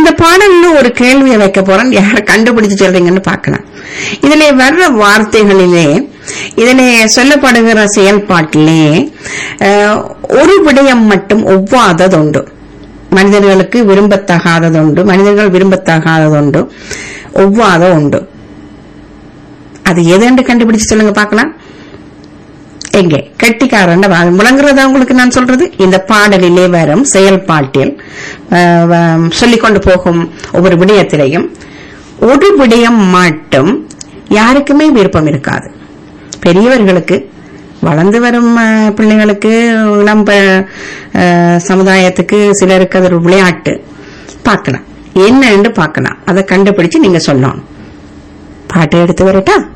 இந்த பாடல்ல ஒரு கேள்வியை வைக்க போறேன் யார் கண்டுபிடிச்சு சொல்றீங்கன்னு பார்க்கலாம் இதுல வர்ற வார்த்தைகளிலே இதிலே சொல்லப்படுகிற செயல்பாட்டிலே அஹ், ஒரு விடயம் மட்டும் ஒவ்வாததுண்டு மனிதர்களுக்கு விரும்பத்தகாததுண்டு மனிதர்கள் விரும்பத்தகாததுண்டு ஒவ்வாத உண்டு அது எதுன்னு கண்டுபிடிச்சு சொல்லுங்க பார்க்கலாம் எங்கே கெட்டிக்காரன் முழங்குறதா உங்களுக்கு நான் சொல்றது இந்த பாடலிலே வரும் செயல்பாட்டில் அஹ், வ- சொல்லிக்கொண்டு போகும் ஒவ்வொரு விடயத்திலையும் ஒரு விடயம் மட்டும் யாருக்குமே விருப்பம் இருக்காது பெரியவர்களுக்கு வளர்ந்து வரும் அஹ், பிள்ளைகளுக்கு இளம் ப- அஹ், சமுதாயத்துக்கு சிலருக்கு அது ஒரு விளையாட்டு பார்க்கலாம் என்னன்னு பார்க்கலாம் அதை கண்டுபிடிச்சு நீங்க சொல்லணும் பாட்டு எடுத்து வரட்டா